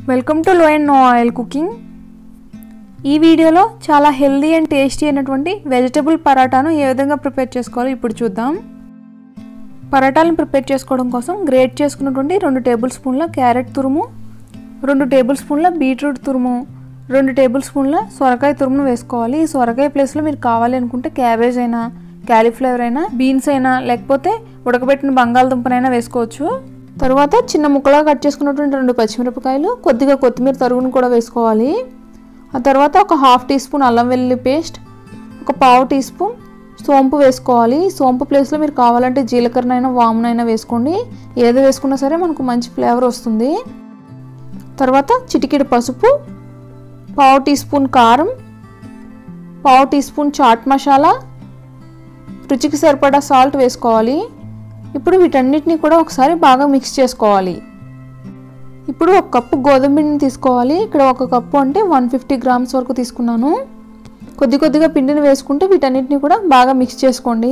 welcome to low and no oil cooking ఈ వీడియోలో చాలా హెల్దీ అండ్ టేస్టీ అయినటువంటి వెజిటబుల్ పరాటాను ఏ విధంగా ప్రిపేర్ చేసుకోవాలో ఇప్పుడు చూద్దాం పరాటాలను ప్రిపేర్ చేసుకోవడం కోసం గ్రేట్ చేసుకున్నటువంటి రెండు టేబుల్ స్పూన్ల క్యారెట్ తురుము రెండు టేబుల్ స్పూన్ల బీట్రూట్ తురుము రెండు టేబుల్ స్పూన్ల సొరకాయ తురుమును వేసుకోవాలి ఈ సొరకాయ ప్లేస్లో మీరు కావాలి అనుకుంటే క్యాబేజ్ అయినా క్యాలీఫ్లవర్ అయినా బీన్స్ అయినా లేకపోతే ఉడకబెట్టిన బంగాళదుంపనైనా వేసుకోవచ్చు తర్వాత చిన్న ముక్కలుగా కట్ చేసుకున్నటువంటి రెండు పచ్చిమిరపకాయలు కొద్దిగా కొత్తిమీర తరుగును కూడా వేసుకోవాలి ఆ తర్వాత ఒక హాఫ్ టీ స్పూన్ అల్లం వెల్లుల్లి పేస్ట్ ఒక పావు టీ స్పూన్ సోంపు వేసుకోవాలి సోంపు ప్లేస్లో మీరు కావాలంటే జీలకర్రనైనా వామునైనా వేసుకోండి ఏది వేసుకున్నా సరే మనకు మంచి ఫ్లేవర్ వస్తుంది తర్వాత చిటికెడు పసుపు పావు టీ స్పూన్ కారం పావు టీ స్పూన్ చాట్ మసాలా రుచికి సరిపడా సాల్ట్ వేసుకోవాలి ఇప్పుడు వీటన్నిటిని కూడా ఒకసారి బాగా మిక్స్ చేసుకోవాలి ఇప్పుడు ఒక కప్పు గోధుమ పిండిని తీసుకోవాలి ఇక్కడ ఒక కప్పు అంటే వన్ ఫిఫ్టీ గ్రామ్స్ వరకు తీసుకున్నాను కొద్ది కొద్దిగా పిండిని వేసుకుంటే వీటన్నిటిని కూడా బాగా మిక్స్ చేసుకోండి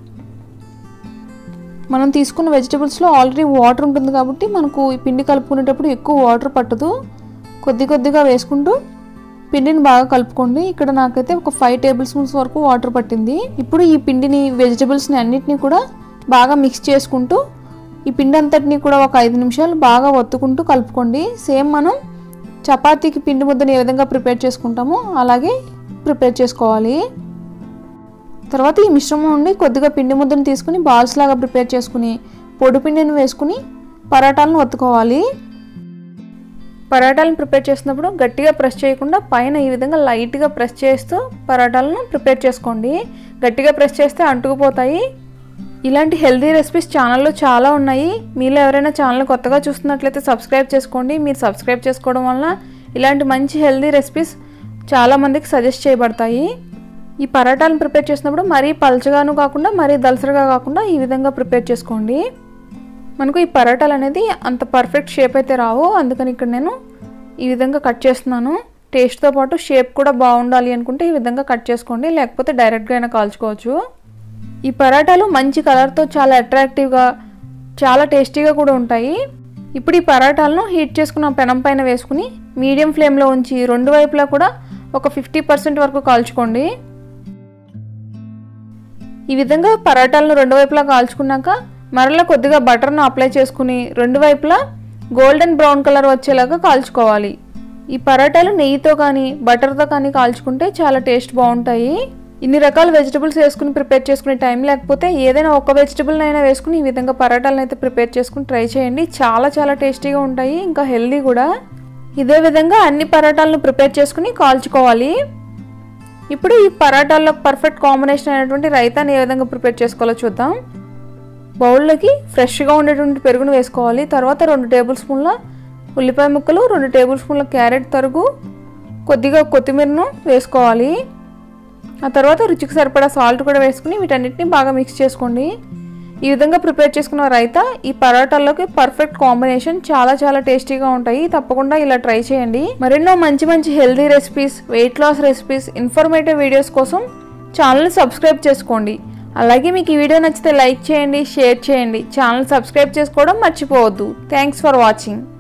మనం తీసుకున్న వెజిటబుల్స్లో ఆల్రెడీ వాటర్ ఉంటుంది కాబట్టి మనకు ఈ పిండి కలుపుకునేటప్పుడు ఎక్కువ వాటర్ పట్టదు కొద్ది కొద్దిగా వేసుకుంటూ పిండిని బాగా కలుపుకోండి ఇక్కడ నాకైతే ఒక ఫైవ్ టేబుల్ స్పూన్స్ వరకు వాటర్ పట్టింది ఇప్పుడు ఈ పిండిని వెజిటబుల్స్ని అన్నిటినీ కూడా బాగా మిక్స్ చేసుకుంటూ ఈ పిండి అంతటిని కూడా ఒక ఐదు నిమిషాలు బాగా ఒత్తుకుంటూ కలుపుకోండి సేమ్ మనం చపాతీకి పిండి ముద్దను ఏ విధంగా ప్రిపేర్ చేసుకుంటామో అలాగే ప్రిపేర్ చేసుకోవాలి తర్వాత ఈ మిశ్రమం నుండి కొద్దిగా పిండి ముద్దను తీసుకుని బాల్స్ లాగా ప్రిపేర్ చేసుకుని పొడి పిండిని వేసుకుని పరాటాలను ఒత్తుకోవాలి పరాటాలను ప్రిపేర్ చేసినప్పుడు గట్టిగా ప్రెస్ చేయకుండా పైన ఈ విధంగా లైట్గా ప్రెస్ చేస్తూ పరాటాలను ప్రిపేర్ చేసుకోండి గట్టిగా ప్రెస్ చేస్తే అంటుకుపోతాయి ఇలాంటి హెల్తీ రెసిపీస్ ఛానల్లో చాలా ఉన్నాయి మీలో ఎవరైనా ఛానల్ కొత్తగా చూస్తున్నట్లయితే సబ్స్క్రైబ్ చేసుకోండి మీరు సబ్స్క్రైబ్ చేసుకోవడం వలన ఇలాంటి మంచి హెల్తీ రెసిపీస్ చాలామందికి సజెస్ట్ చేయబడతాయి ఈ పరాటాలను ప్రిపేర్ చేసినప్పుడు మరీ పలచగాను కాకుండా మరీ దలసరగా కాకుండా ఈ విధంగా ప్రిపేర్ చేసుకోండి మనకు ఈ పరాటాలు అనేది అంత పర్ఫెక్ట్ షేప్ అయితే రావు అందుకని ఇక్కడ నేను ఈ విధంగా కట్ చేస్తున్నాను టేస్ట్తో పాటు షేప్ కూడా బాగుండాలి అనుకుంటే ఈ విధంగా కట్ చేసుకోండి లేకపోతే డైరెక్ట్గా అయినా కాల్చుకోవచ్చు ఈ పరాటాలు మంచి కలర్తో చాలా అట్రాక్టివ్గా చాలా టేస్టీగా కూడా ఉంటాయి ఇప్పుడు ఈ పరాటాలను హీట్ చేసుకున్న పెనం పైన వేసుకుని మీడియం ఫ్లేమ్లో ఉంచి రెండు వైపులా కూడా ఒక ఫిఫ్టీ పర్సెంట్ వరకు కాల్చుకోండి ఈ విధంగా పరాటాలను రెండు వైపులా కాల్చుకున్నాక మరలా కొద్దిగా బటర్ను అప్లై చేసుకుని రెండు వైపులా గోల్డెన్ బ్రౌన్ కలర్ వచ్చేలాగా కాల్చుకోవాలి ఈ పరాటాలు నెయ్యితో కానీ బటర్తో కానీ కాల్చుకుంటే చాలా టేస్ట్ బాగుంటాయి ఇన్ని రకాల వెజిటబుల్స్ వేసుకుని ప్రిపేర్ చేసుకునే టైం లేకపోతే ఏదైనా ఒక వెజిటబుల్ని అయినా వేసుకుని ఈ విధంగా పరాటాలను అయితే ప్రిపేర్ చేసుకుని ట్రై చేయండి చాలా చాలా టేస్టీగా ఉంటాయి ఇంకా హెల్దీ కూడా ఇదే విధంగా అన్ని పరాటాలను ప్రిపేర్ చేసుకుని కాల్చుకోవాలి ఇప్పుడు ఈ పరాటాల్లో పర్ఫెక్ట్ కాంబినేషన్ అయినటువంటి రైతాన్ని ఏ విధంగా ప్రిపేర్ చేసుకోవాలో చూద్దాం బౌల్లోకి ఫ్రెష్గా ఉండేటువంటి పెరుగును వేసుకోవాలి తర్వాత రెండు టేబుల్ స్పూన్ల ఉల్లిపాయ ముక్కలు రెండు టేబుల్ స్పూన్ల క్యారెట్ తరుగు కొద్దిగా కొత్తిమీరను వేసుకోవాలి ఆ తర్వాత రుచికి సరిపడా సాల్ట్ కూడా వేసుకుని వీటన్నిటిని బాగా మిక్స్ చేసుకోండి ఈ విధంగా ప్రిపేర్ చేసుకున్న రైతా ఈ పరోటాల్లోకి పర్ఫెక్ట్ కాంబినేషన్ చాలా చాలా టేస్టీగా ఉంటాయి తప్పకుండా ఇలా ట్రై చేయండి మరెన్నో మంచి మంచి healthy recipes weight loss recipes informative videos కోసం ఛానల్ని సబ్స్క్రైబ్ చేసుకోండి అలాగే మీకు ఈ వీడియో నచ్చితే లైక్ చేయండి షేర్ చేయండి ఛానల్ సబ్స్క్రైబ్ చేసుకోవడం మర్చిపోవద్దు థ్యాంక్స్ ఫర్ వాచింగ్